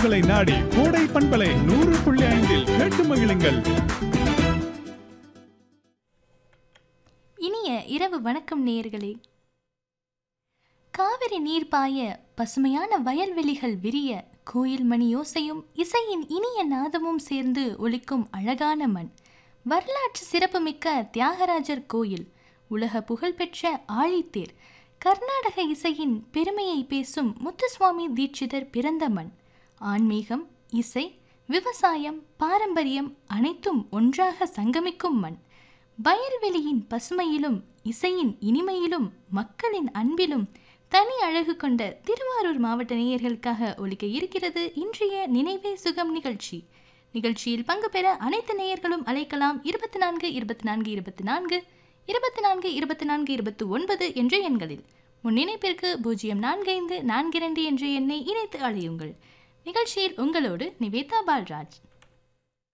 உங்களை நாடி கோடை பண்பலை நூறு புள்ளி ஐந்தில் கேட்டு மகிழுங்கள் இனிய இரவு வணக்கம் நேயர்களே காவிரி நீர் பாய பசுமையான வயல்வெளிகள் விரிய கோயில் மணி யோசையும் இசையின் இனிய நாதமும் சேர்ந்து ஒலிக்கும் அழகான மண் வரலாற்று சிறப்புமிக்க தியாகராஜர் கோயில் உலக புகழ்பெற்ற ஆழித்தேர் கர்நாடக இசையின் பெருமையை பேசும் முத்துசுவாமி தீட்சிதர் பிறந்த மண் ஆன்மீகம் இசை விவசாயம் பாரம்பரியம் அனைத்தும் ஒன்றாக சங்கமிக்கும் மண் வயல்வெளியின் பசுமையிலும் இசையின் இனிமையிலும் மக்களின் அன்பிலும் தனி அழகு கொண்ட திருவாரூர் மாவட்ட நேயர்களுக்காக ஒலிக்க இருக்கிறது இன்றைய நினைவே சுகம் நிகழ்ச்சி நிகழ்ச்சியில் பங்கு பெற அனைத்து நேயர்களும் அழைக்கலாம் இருபத்தி நான்கு இருபத்தி நான்கு இருபத்தி நான்கு இருபத்தி நான்கு இருபத்தி நான்கு இருபத்தி ஒன்பது என்ற எண்களில் முன்னிணைப்பிற்கு பூஜ்ஜியம் நான்கு ஐந்து நான்கு இரண்டு என்ற எண்ணை இணைத்து அழையுங்கள் நிகழ்ச்சியில் உங்களோடு நிவேதா பால்ராஜ்